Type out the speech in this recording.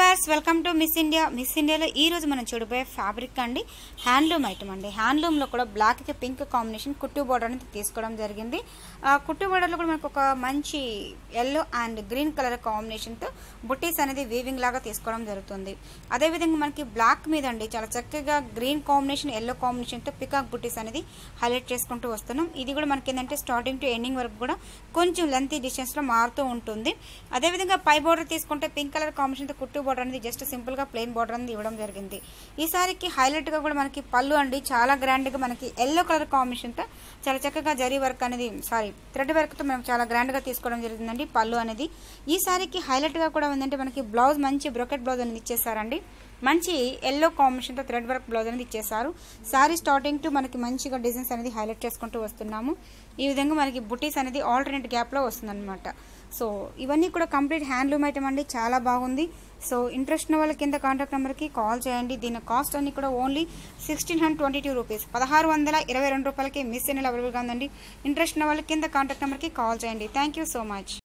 viewers welcome to Miss India Miss ఇండియాలో ఈ రోజు మనం చూడబోయే ఫ్యాబ్రిక్ అండి హ్యాండ్లూమ్ ఐటమ్ అండి హ్యాండ్లూమ్లో కూడా బ్లాక్కి పింక్ కాంబినేషన్ కుట్టు బోర్డర్ అనేది తీసుకోవడం జరిగింది ఆ కుట్టు బోర్డర్లో కూడా మనకు ఒక మంచి ఎల్లో అండ్ గ్రీన్ కలర్ కాంబినేషన్తో బుట్టీస్ అనేది వీవింగ్ లాగా తీసుకోవడం జరుగుతుంది అదేవిధంగా మనకి బ్లాక్ మీద అండి చాలా చక్కగా గ్రీన్ కాంబినేషన్ ఎల్లో కాంబినేషన్తో పికాక్ బుట్టీస్ అనేది హైలైట్ చేసుకుంటూ వస్తున్నాం ఇది కూడా మనకి ఏంటంటే స్టార్టింగ్ టు ఎండింగ్ వరకు కూడా కొంచెం లెంతీ డిస్టెన్స్లో మారుతూ ఉంటుంది అదేవిధంగా పై బోర్డర్ తీసుకుంటే పింక్ కలర్ కాంబినేషన్తో కుట్టు బోర్డర్ అనేది జస్ట్ సింపుల్గా ప్లెయిన్ బోర్డర్ అనేది ఇవ్వడం జరిగింది ఈ సారీకి హైలైట్గా కూడా మనకి పళ్ళు అండి చాలా గ్రాండ్గా మనకి ఎల్లో కలర్ కాంబినేషన్తో చాలా చక్కగా జరీ వర్క్ అనేది సారీ థ్రెడ్ వర్క్తో మనం చాలా గ్రాండ్గా తీసుకోవడం జరిగిందండి పళ్ళు అనేది ఈ సారీకి హైలైట్గా కూడా ఉందంటే మనకి బ్లౌజ్ మంచి బ్రొకెట్ బ్లౌజ్ అనేది ఇచ్చేసారండి మంచి ఎల్లో కాంబినేషన్తో థ్రెడ్ వర్క్ బ్లౌజ్ అనేది ఇచ్చేసారు సారీ స్టార్టింగ్ టు మనకి మంచిగా డిజైన్స్ అనేది హైలైట్ చేసుకుంటూ వస్తున్నాము ఈ విధంగా మనకి బుటీస్ అనేది ఆల్టర్నేట్ గ్యాప్లో వస్తుందన్నమాట సో ఇవన్నీ కూడా కంప్లీట్ హ్యాండ్లూమ్ ఐటమ్ అండి చాలా బాగుంది సో ఇంట్రెస్ట్ ఉన్న వాళ్ళ కింద కాంటాక్ట్ నెంబర్కి కాల్ చేయండి దీని కాస్ట్ అన్ని కూడా only sixteen hundred twenty two rupees పదహారు వందల ఇరవై రెండు రూపాయలకి మిస్ అయిన అవైలబుల్గా ఉందండి ఇంట్రెస్ట్ ఉన్న వాళ్ళ కింద కాంటాక్ట్ నెంబర్కి కాల్ చేయండి థ్యాంక్ యూ సో మచ్